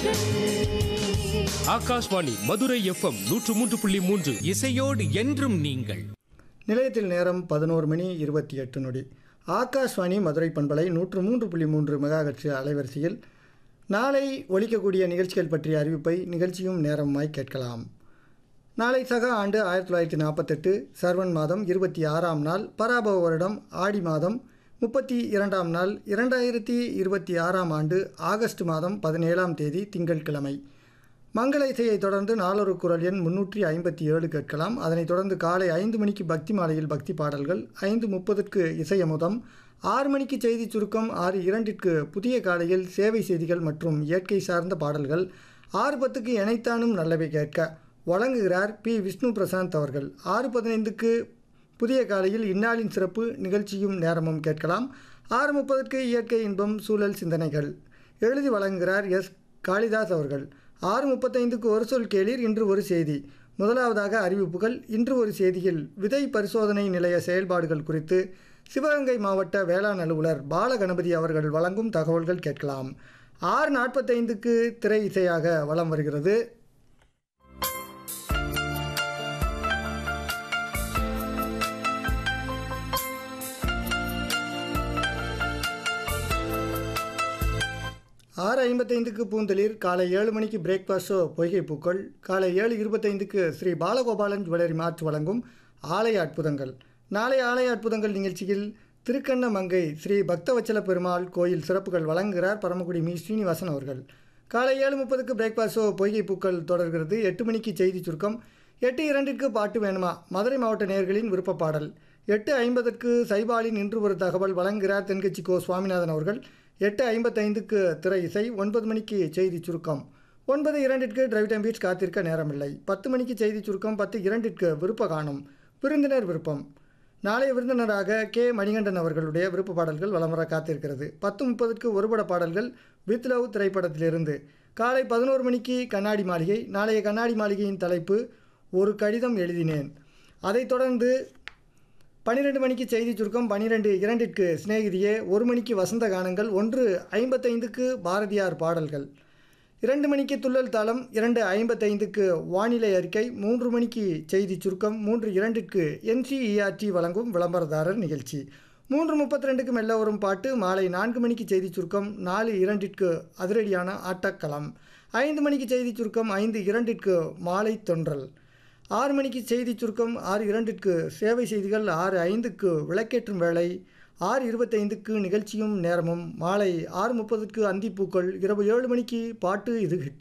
Akashvani Madurai FM நூற்று மூன்று புள்ளி மூன்று இசையோடு என்றும் நீங்கள் நிலையத்தில் நேரம் பதினோரு மணி இருபத்தி எட்டு நொடி ஆகாஷ்வாணி மதுரை பண்பலை நூற்று மூன்று புள்ளி மூன்று மெகாஹெர்ட்ஸ் அலைவரிசையில் நாளை ஒலிக்கக்கூடிய நிகழ்ச்சிகள் பற்றிய அறிவிப்பை நிகழ்ச்சியும் நேரமாய் கேட்கலாம் நாளை சக ஆண்டு ஆயிரத்தி தொள்ளாயிரத்தி நாற்பத்தெட்டு சர்வன் மாதம் இருபத்தி ஆறாம் நாள் பராபவ வருடம் ஆடி மாதம் முப்பத்தி இரண்டாம் நாள் இரண்டாயிரத்தி இருபத்தி ஆறாம் ஆண்டு ஆகஸ்ட் மாதம் பதினேழாம் தேதி திங்கட்கிழமை மங்கள இசையை தொடர்ந்து நாளொரு குரல் எண் முன்னூற்றி ஐம்பத்தி ஏழு கேட்கலாம் அதனைத் தொடர்ந்து காலை ஐந்து மணிக்கு பக்தி மாலையில் பக்தி பாடல்கள் ஐந்து முப்பதுக்கு இசையமுதம் ஆறு மணிக்கு செய்தி சுருக்கம் ஆறு இரண்டிற்கு புதிய காலையில் சேவை செய்திகள் மற்றும் இயற்கை சார்ந்த பாடல்கள் ஆறு பத்துக்கு இணைத்தானும் நல்லவை கேட்க வழங்குகிறார் பி விஷ்ணு பிரசாந்த் அவர்கள் ஆறு பதினைந்துக்கு புதிய காலையில் இந்நாளின் சிறப்பு நிகழ்ச்சியும் நேரமும் கேட்கலாம் ஆறு முப்பதுக்கு இயற்கை இன்பம் சூழல் சிந்தனைகள் எழுதி வழங்குகிறார் எஸ் காளிதாஸ் அவர்கள் ஆறு முப்பத்தைந்துக்கு ஒரு சொல் கேளீர் இன்று ஒரு செய்தி முதலாவதாக அறிவிப்புகள் இன்று ஒரு செய்தியில் விதை பரிசோதனை நிலைய செயல்பாடுகள் குறித்து சிவகங்கை மாவட்ட வேளாண் அலுவலர் பாலகணபதி அவர்கள் வழங்கும் தகவல்கள் கேட்கலாம் ஆறு நாற்பத்தைந்துக்கு திரை இசையாக வலம் வருகிறது ஆறு ஐம்பத்தைந்துக்கு பூந்தளிர் காலை ஏழு மணிக்கு பிரேக்ஃபாஸ்ட் ஷோ பொய்கை பூக்கள் காலை ஏழு இருபத்தைந்துக்கு ஸ்ரீ பாலகோபாலன் ஜுவல்லரி மார்ச் வழங்கும் ஆலய அற்புதங்கள் நாளை ஆலய அற்புதங்கள் நிகழ்ச்சியில் திருக்கண்ண மங்கை ஸ்ரீ பக்தவச்சல பெருமாள் கோயில் சிறப்புகள் வழங்குகிறார் பரமக்குடி மீ ஸ்ரீனிவாசன் அவர்கள் காலை ஏழு முப்பதுக்கு பிரேக்ஃபாஸ்ட் ஷோ பொய்கை பூக்கள் தொடர்கிறது எட்டு மணிக்கு செய்தி சுருக்கம் எட்டு இரண்டிற்கு பாட்டு வேணுமா மதுரை மாவட்ட நேயர்களின் விருப்ப பாடல் எட்டு ஐம்பதற்கு சைபாலின் இன்று ஒரு தகவல் வழங்குகிறார் தென்கட்சி கோ சுவாமிநாதன் அவர்கள் எட்டு ஐம்பத்தைந்துக்கு திரை இசை ஒன்பது மணிக்கு செய்தி சுருக்கம் ஒன்பது இரண்டிற்கு டிரைவ் டைம் பீச் காத்திருக்க நேரமில்லை பத்து மணிக்கு செய்தி சுருக்கம் பத்து இரண்டிற்கு விருப்ப காணும் விருந்தினர் விருப்பம் நாளைய விருந்தினராக கே மணிகண்டன் அவர்களுடைய விருப்ப பாடல்கள் வலம் வர காத்திருக்கிறது பத்து முப்பதுக்கு ஒருபட பாடல்கள் வித் லவ் திரைப்படத்திலிருந்து காலை பதினோரு மணிக்கு கண்ணாடி மாளிகை நாளைய கண்ணாடி மாளிகையின் தலைப்பு ஒரு கடிதம் எழுதினேன் அதைத் தொடர்ந்து பன்னிரெண்டு மணிக்கு செய்தி சுருக்கம் பன்னிரெண்டு இரண்டிற்கு சிநேகிதியே ஒரு மணிக்கு வசந்த கானங்கள் ஒன்று ஐம்பத்தைந்துக்கு பாரதியார் பாடல்கள் இரண்டு மணிக்கு துள்ளல் தாளம் இரண்டு ஐம்பத்தைந்துக்கு வானிலை அறிக்கை மூன்று மணிக்கு செய்தி சுருக்கம் மூன்று இரண்டிற்கு என்சிஇஆர்டி வழங்கும் விளம்பரதாரர் நிகழ்ச்சி மூன்று முப்பத்தி ரெண்டுக்கு மெல்ல வரும் பாட்டு மாலை நான்கு மணிக்கு செய்தி சுருக்கம் நாலு இரண்டிற்கு அதிரடியான ஆட்டக்களம் ஐந்து மணிக்கு செய்தி சுருக்கம் ஐந்து இரண்டிற்கு மாலை தொன்றல் ஆறு மணிக்கு செய்தி சுருக்கம் ஆறு இரண்டிற்கு சேவை செய்திகள் ஆறு ஐந்துக்கு விளக்கேற்றும் வேலை ஆறு இருபத்தைந்துக்கு நிகழ்ச்சியும் நேரமும் மாலை ஆறு முப்பதுக்கு அந்திப்பூக்கள் இரவு ஏழு மணிக்கு பாட்டு இது ஹிட்